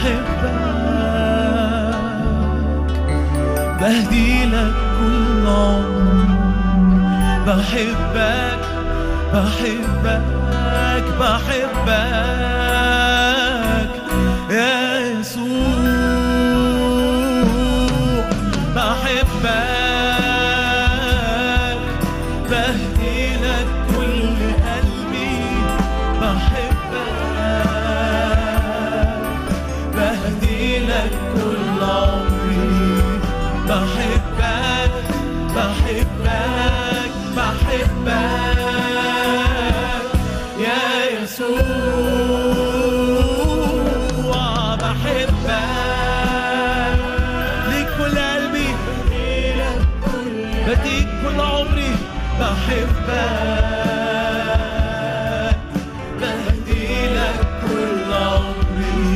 بحبك بهدي لك كل عمر بحبك بحبك بحبك يا يسوع بحبك بهدي لك كل قلبي بحبك بهدي لك كل عمري بحبك بحبك بحبك يا يسوع بحبك ليك كل قلبي بديك كل عمري بحبك بهدي لك كل عمري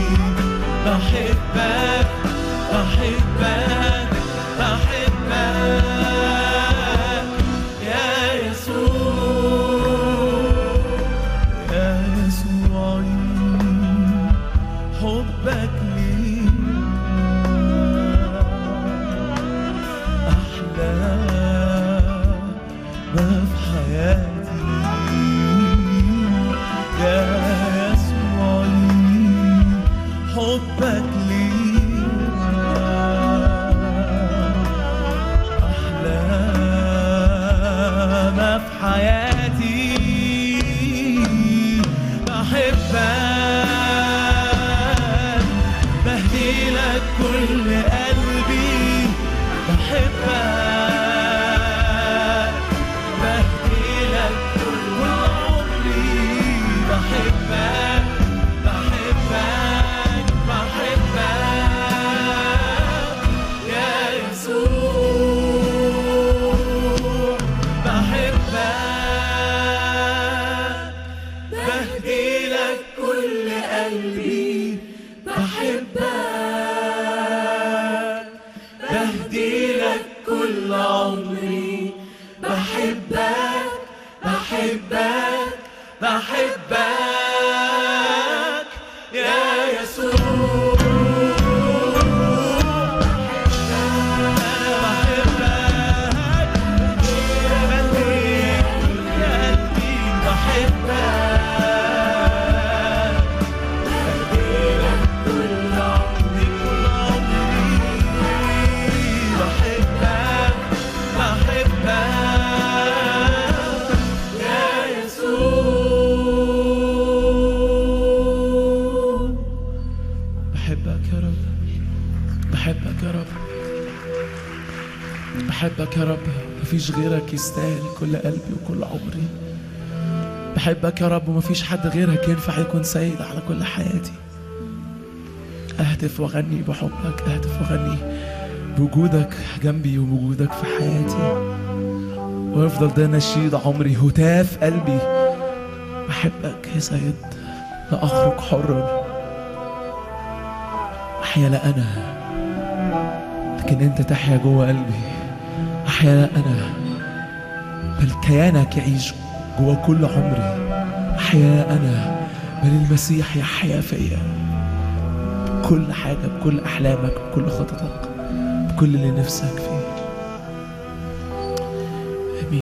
بحبك بحبك بحبك يا يسوع يا يسوع حبك لي أحلى ما في حياتي يا يسوع حبك لي أحلى ما في حياتي بحبك بهدي لك كل قلبي بحبك بهدي لك كل عمري بحبك بحبك بحبك يا يسوع بحبك بهدي لك كل قلبي بحبك بهدي لك كل عمري بحبك بحبك بحبك يا يسوع أنا بحبك بديك قلبي بحبك بديلك كل عمري كل عمري بحبك بحبك يا يسوع بحبك يا رب بحبك يا رب بحبك يا رب مفيش غيرك يستاهل كل قلبي وكل عمري بحبك يا رب ومفيش حد غيرك ينفع يكون سيد على كل حياتي اهتف واغني بحبك اهتف واغني بوجودك جنبي وبوجودك في حياتي ويفضل ده نشيد عمري هتاف قلبي بحبك يا سيد لا اخرج حرا احيا لا انا لكن انت تحيا جوه قلبي احيا لا انا بل كيانك يعيش جوه كل عمري احيا لا انا بل المسيح يحيا فيا بكل حاجه بكل احلامك بكل خططك بكل اللي نفسك فيه